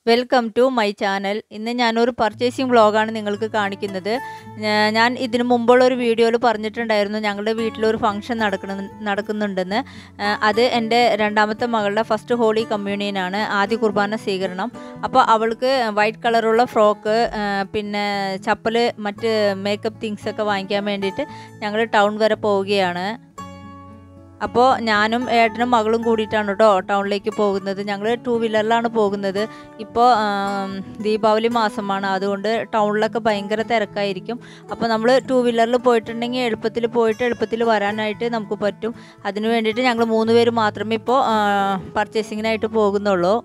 welcome to my channel ഇന്ന് ഞാനൊരു purchasing വ്ളോഗാണ് നിങ്ങൾക്ക് കാണിക്കുന്നത് ഞാ- ഞാൻ ഇതിനു മുമ്പുള്ള ഒരു വീഡിയോയിൽ പറഞ്ഞിട്ടുണ്ടായിരുന്നു ഞങ്ങളുടെ വീട്ടിലൊരു ഫംഗ്ഷൻ നടക്കണം നടക്കുന്നുണ്ടെന്ന് ആ, അത് എൻ്റെ രണ്ടാമത്തെ മകളുടെ ഫസ്റ്റ് ഹോളി കമ്മ്യൂണിയനാണ് ആദ്യ കുർബാന സ്വീകരണം അപ്പോൾ അവൾക്ക് വൈറ്റ് കളറുള്ള ഫ്രോക്ക് ആ, പിന്നെ ചപ്പൽ മറ്റ് മേക്കപ്പ് തിങ്സ് ഒക്കെ വാങ്ങിക്കാൻ വേണ്ടിയിട്ട് ഞങ്ങൾ ടൗൺ വരെ പോവുകയാണ് അപ്പോൾ ഞാനും ഏട്ടനും മകളും കൂടിയിട്ടാണ് കേട്ടോ ടൗണിലേക്ക് പോകുന്നത് ഞങ്ങൾ ടൂ വീലറിലാണ് പോകുന്നത് ഇപ്പോൾ ദീപാവലി മാസമാണ് അതുകൊണ്ട് ടൗണിലൊക്കെ ഭയങ്കര തിരക്കായിരിക്കും അപ്പോൾ നമ്മൾ ടൂ വീലറിൽ പോയിട്ടുണ്ടെങ്കിൽ എളുപ്പത്തിൽ പോയിട്ട് എളുപ്പത്തിൽ വരാനായിട്ട് നമുക്ക് പറ്റും അതിന് വേണ്ടിയിട്ട് ഞങ്ങൾ മൂന്ന് പേര് മാത്രമേ ഇപ്പോൾ പർച്ചേസിങ്ങിനായിട്ട് പോകുന്നുള്ളൂ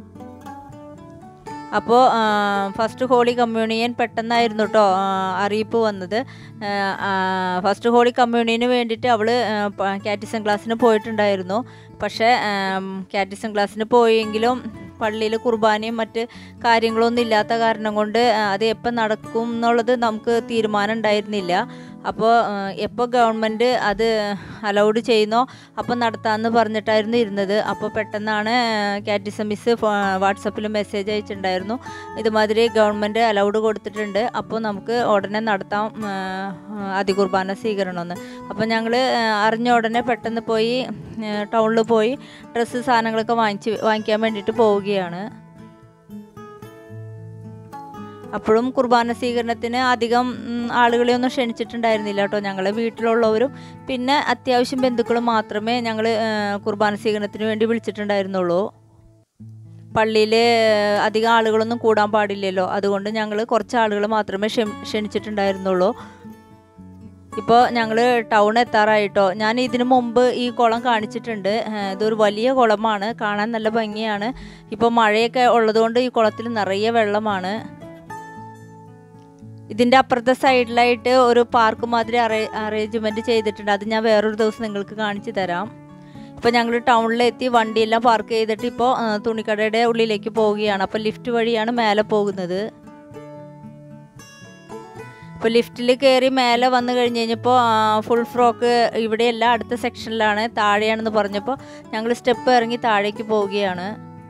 അപ്പോൾ ഫസ്റ്റ് ഹോളി കമ്മ്യൂണിയൻ പെട്ടെന്നായിരുന്നു കേട്ടോ അറിയിപ്പ് വന്നത് ഫസ്റ്റ് ഹോളി കമ്മ്യൂണിയന് വേണ്ടിയിട്ട് അവൾ കാറ്റിസം ക്ലാസ്സിന് പോയിട്ടുണ്ടായിരുന്നു പക്ഷേ കാറ്റിസം ക്ലാസ്സിന് പോയെങ്കിലും പള്ളിയിൽ കുർബാനയും മറ്റ് കാര്യങ്ങളൊന്നും ഇല്ലാത്ത കാരണം കൊണ്ട് ആ, അത് എപ്പോൾ നടക്കും എന്നുള്ളത് നമുക്ക് തീരുമാനം ഉണ്ടായിരുന്നില്ല അപ്പോൾ എപ്പോൾ ഗവൺമെൻറ് അത് അലൗഡ് ചെയ്യുന്നോ അപ്പോൾ നടത്താമെന്ന് പറഞ്ഞിട്ടായിരുന്നു ഇരുന്നത് അപ്പോൾ പെട്ടെന്നാണ് കാറ്റിസം മിസ് വാട്സപ്പിൽ മെസ്സേജ് അയച്ചിട്ടുണ്ടായിരുന്നു ഇതുമാതിരി ഗവൺമെൻറ് അലൗഡ് കൊടുത്തിട്ടുണ്ട് അപ്പോൾ നമുക്ക് ഉടനെ നടത്താം ആ, അതികുർബാന സ്വീകരണമെന്ന് അപ്പോൾ ഞങ്ങൾ അറിഞ്ഞ ഉടനെ പെട്ടെന്ന് പോയി ടൗണിൽ പോയി ഡ്രസ്സ് സാധനങ്ങളൊക്കെ വാങ്ങിച്ച് വാങ്ങിക്കാൻ വേണ്ടിയിട്ട് പോവുകയാണ് അപ്പോഴും കുർബാന സ്വീകരണത്തിന് അധികം ഉം, ആളുകളെയൊന്നും ക്ഷണിച്ചിട്ടുണ്ടായിരുന്നില്ല കേട്ടോ ഞങ്ങളെ വീട്ടിലുള്ളവരും പിന്നെ അത്യാവശ്യം ബന്ധുക്കളും മാത്രമേ ഞങ്ങൾ കുർബാന സ്വീകരണത്തിന് വേണ്ടി വിളിച്ചിട്ടുണ്ടായിരുന്നുള്ളൂ പള്ളിയിൽ അധികം ആളുകളൊന്നും കൂടാൻ പാടില്ലല്ലോ അതുകൊണ്ട് ഞങ്ങൾ കുറച്ച് ആളുകൾ മാത്രമേ ക്ഷമ ക്ഷണിച്ചിട്ടുണ്ടായിരുന്നുള്ളൂ ഇപ്പോൾ ഞങ്ങൾ ടൗൺ എത്താറായിട്ടോ ഞാൻ ഇതിനു മുമ്പ് ഈ കുളം കാണിച്ചിട്ടുണ്ട് ഏഹ് ഇതൊരു വലിയ കുളമാണ് കാണാൻ നല്ല ഭംഗിയാണ് ഇപ്പോൾ മഴയൊക്കെ ഉള്ളതുകൊണ്ട് ഈ കുളത്തിൽ നിറയെ വെള്ളമാണ് ഇതിൻ്റെ അപ്പുറത്തെ സൈഡിലായിട്ട് ഒരു പാർക്ക് മാതിരി അറേ അറേഞ്ച്മെൻറ്റ് ചെയ്തിട്ടുണ്ട് അത് ഞാൻ വേറൊരു ദിവസം നിങ്ങൾക്ക് കാണിച്ചു തരാം ഇപ്പോൾ ഞങ്ങൾ ടൗണിലെത്തി വണ്ടിയെല്ലാം പാർക്ക് ചെയ്തിട്ട് ഇപ്പോൾ ആ, തുണിക്കടയുടെ ഉള്ളിലേക്ക് പോവുകയാണ് അപ്പോൾ ലിഫ്റ്റ് വഴിയാണ് മേലെ പോകുന്നത് ഇപ്പോൾ ലിഫ്റ്റിൽ കയറി മേലെ വന്നു കഴിഞ്ഞ് കഴിഞ്ഞപ്പോൾ ഫുൾ ഫ്രോക്ക് ഇവിടെയല്ല അടുത്ത സെക്ഷനിലാണ് താഴെയാണെന്ന് പറഞ്ഞപ്പോൾ ഞങ്ങൾ സ്റ്റെപ്പ് ഇറങ്ങി താഴേക്ക് പോവുകയാണ്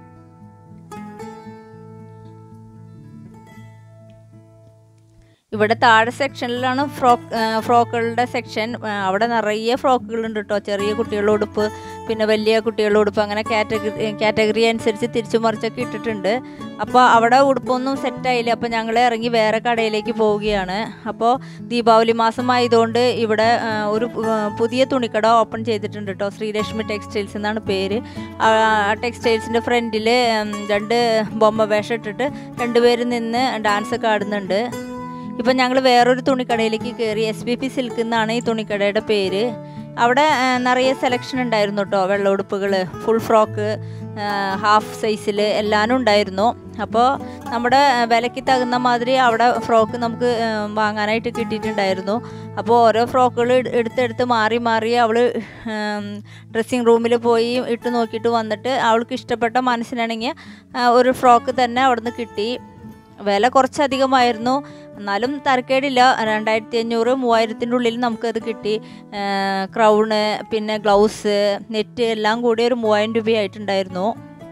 ഇവിടെ താഴെ സെക്ഷനിലാണ് ഫ്രോക്ക് ഫ്രോക്കുകളുടെ സെക്ഷൻ അവിടെ നിറയെ ഫ്രോക്കുകളുണ്ട് കേട്ടോ ചെറിയ കുട്ടികളുടെ ഉടുപ്പ് പിന്നെ വലിയ കുട്ടികളുടെ ഉടുപ്പ് അങ്ങനെ കാറ്റഗറി കാറ്റഗറി അനുസരിച്ച് തിരിച്ചു മറിച്ചൊക്കെ ഇട്ടിട്ടുണ്ട് അപ്പോൾ അവിടെ ഉടുപ്പൊന്നും സെറ്റായില്ല അപ്പോൾ ഞങ്ങൾ ഇറങ്ങി വേറെ കടയിലേക്ക് പോവുകയാണ് അപ്പോൾ ദീപാവലി മാസം ആയതുകൊണ്ട് ഇവിടെ ആ, ഒരു ആ, പുതിയ തുണിക്കട ഓപ്പൺ ചെയ്തിട്ടുണ്ട് കേട്ടോ ശ്രീലക്ഷ്മി ടെക്സ്റ്റൈൽസ് എന്നാണ് പേര് ആ ടെക്സ്റ്റൈൽസിൻ്റെ ഫ്രണ്ടിൽ രണ്ട് ബൊമ്മ വേഷം ഇട്ടിട്ട് രണ്ടുപേരും നിന്ന് ഡാൻസ് ഒക്കെ ആടുന്നുണ്ട് ഇപ്പം ഞങ്ങൾ വേറൊരു തുണിക്കടയിലേക്ക് കയറി എസ് ബി പി സിൽക്ക് എന്നാണ് ഈ തുണിക്കടയുടെ പേര് അവിടെ ആ, നിറയെ സെലക്ഷൻ ഉണ്ടായിരുന്നു കേട്ടോ വെള്ളമുടുപ്പുകൾ ഫുൾ ഫ്രോക്ക് ഹാഫ് സൈസിൽ എല്ലാനും ഉണ്ടായിരുന്നു അപ്പോൾ നമ്മുടെ ആ, വിലയ്ക്ക് തകുന്ന മാതിരി അവിടെ ഫ്രോക്ക് നമുക്ക് ആ, വാങ്ങാനായിട്ട് കിട്ടിയിട്ടുണ്ടായിരുന്നു അപ്പോൾ ഓരോ ഫ്രോക്കുകൾ എടുത്തെടുത്ത് മാറി മാറി അവൾ ഡ്രസ്സിങ് റൂമിൽ പോയി ഇട്ട് നോക്കിയിട്ട് വന്നിട്ട് അവൾക്ക് ഇഷ്ടപ്പെട്ട മനസ്സിനാണെങ്കിൽ ആ, ഒരു ഫ്രോക്ക് തന്നെ അവിടുന്ന് കിട്ടി വില കുറച്ചധികമായിരുന്നു എന്നാലും തരക്കേടില്ല രണ്ടായിരത്തി അഞ്ഞൂറ് മൂവായിരത്തിൻ്റെ ഉള്ളിൽ നമുക്കത് കിട്ടി ക്രൗണ് പിന്നെ ഗ്ലൗസ് നെറ്റ് എല്ലാം കൂടി ഒരു മൂവായിരം രൂപയായിട്ടുണ്ടായിരുന്നു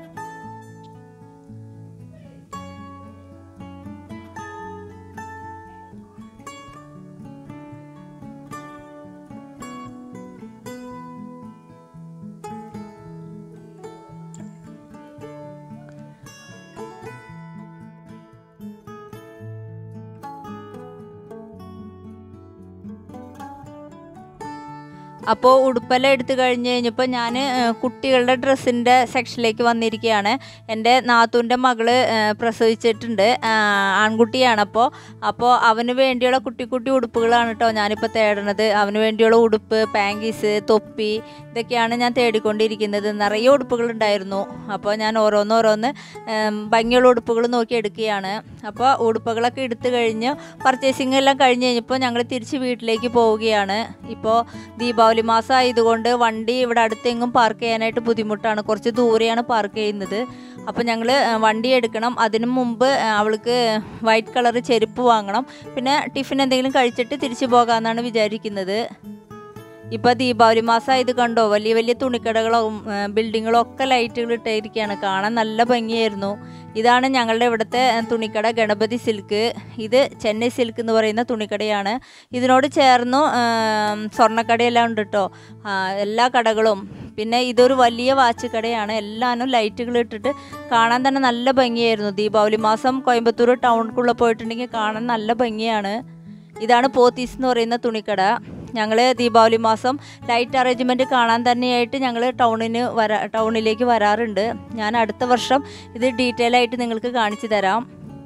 അപ്പോൾ ഉടുപ്പെല്ലാം എടുത്തു കഴിഞ്ഞ് കഴിഞ്ഞപ്പോൾ ഞാൻ കുട്ടികളുടെ ഡ്രസ്സിൻ്റെ സെക്ഷനിലേക്ക് വന്നിരിക്കുകയാണ് എൻ്റെ നാത്തൂൻ്റെ മകള് ആ, പ്രസവിച്ചിട്ടുണ്ട് ആ, ആൺകുട്ടിയാണ് അപ്പോൾ അപ്പോൾ അവന് വേണ്ടിയുള്ള കുട്ടി കുട്ടി ഉടുപ്പുകളാണ് കേട്ടോ ഞാനിപ്പോൾ തേടണത് അവന് വേണ്ടിയുള്ള ഉടുപ്പ് പാങ്കീസ് തൊപ്പി ഇതൊക്കെയാണ് ഞാൻ തേടിക്കൊണ്ടിരിക്കുന്നത് നിറയെ ഉടുപ്പുകളുണ്ടായിരുന്നു അപ്പോൾ ഞാൻ ഓരോന്നോരോന്ന് ഉം, ഭംഗിയുള്ള ഉടുപ്പുകൾ നോക്കി എടുക്കുകയാണ് അപ്പോൾ ഉടുപ്പുകളൊക്കെ എടുത്തു കഴിഞ്ഞ് പർച്ചേസിങ് എല്ലാം കഴിഞ്ഞ് കഴിഞ്ഞപ്പോൾ ഞങ്ങൾ തിരിച്ച് വീട്ടിലേക്ക് പോവുകയാണ് ഇപ്പോൾ ദീപാവലി മാസം ആയതുകൊണ്ട് വണ്ടി ഇവിടെ അടുത്തെങ്ങും പാർക്ക് ചെയ്യാനായിട്ട് ബുദ്ധിമുട്ടാണ് കുറച്ച് ദൂരെയാണ് പാർക്ക് ചെയ്യുന്നത് അപ്പോൾ ഞങ്ങൾ വണ്ടി എടുക്കണം അതിനു മുമ്പ് ആ, അവൾക്ക് വൈറ്റ് കളർ ചെരുപ്പ് വാങ്ങണം പിന്നെ ടിഫിൻ എന്തെങ്കിലും കഴിച്ചിട്ട് തിരിച്ചു പോകാമെന്നാണ് വിചാരിക്കുന്നത് ഇപ്പോൾ ദീപാവലി മാസം ഇത് കണ്ടോ വലിയ വലിയ തുണിക്കടകളും ആ, ബിൽഡിങ്ങുകളും ഒക്കെ ലൈറ്റുകൾ ഇട്ടിരിക്കുകയാണ് കാണാൻ നല്ല ഭംഗിയായിരുന്നു ഇതാണ് ഞങ്ങളുടെ ഇവിടുത്തെ ആ, തുണിക്കട ഗണപതി സിൽക്ക് ഇത് ചെന്നൈ സിൽക്ക് എന്ന് പറയുന്ന തുണിക്കടയാണ് ഇതിനോട് ചേർന്നു ആ, സ്വർണ്ണക്കടയെല്ലാം ഉണ്ട് കേട്ടോ എല്ലാ കടകളും പിന്നെ ഇതൊരു വലിയ വാച്ച് കടയാണ് എല്ലാനും ലൈറ്റുകൾ ഇട്ടിട്ട് കാണാൻ തന്നെ നല്ല ഭംഗിയായിരുന്നു ദീപാവലി മാസം കോയമ്പത്തൂർ ടൗണിക്കുള്ള പോയിട്ടുണ്ടെങ്കിൽ കാണാൻ നല്ല ഭംഗിയാണ് ഇതാണ് പോത്തീസ് എന്ന് പറയുന്ന തുണിക്കട ഞങ്ങൾ ദീപാവലി മാസം ലൈറ്റ് അറേഞ്ച്മെൻറ്റ് കാണാൻ തന്നെയായിട്ട് ഞങ്ങൾ ടൗണിന് വരാ ടൗണിലേക്ക് വരാറുണ്ട് ഞാൻ അടുത്ത വർഷം ഇത് ഡീറ്റെയിൽ ആയിട്ട് നിങ്ങൾക്ക് കാണിച്ചു തരാം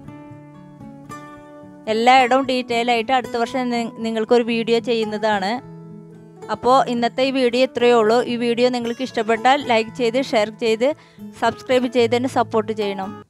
എല്ലായിടവും ഡീറ്റെയിൽ ആയിട്ട് അടുത്ത വർഷം നി- നിങ്ങൾക്കൊരു വീഡിയോ ചെയ്യുന്നതാണ് അപ്പോൾ ഇന്നത്തെ ഈ വീഡിയോ ഇത്രയേ ഉള്ളൂ ഈ വീഡിയോ നിങ്ങൾക്ക് ഇഷ്ടപ്പെട്ടാൽ ലൈക്ക് ചെയ്ത് ഷെയർ ചെയ്ത് സബ്സ്ക്രൈബ് ചെയ്ത് തന്നെ സപ്പോർട്ട് ചെയ്യണം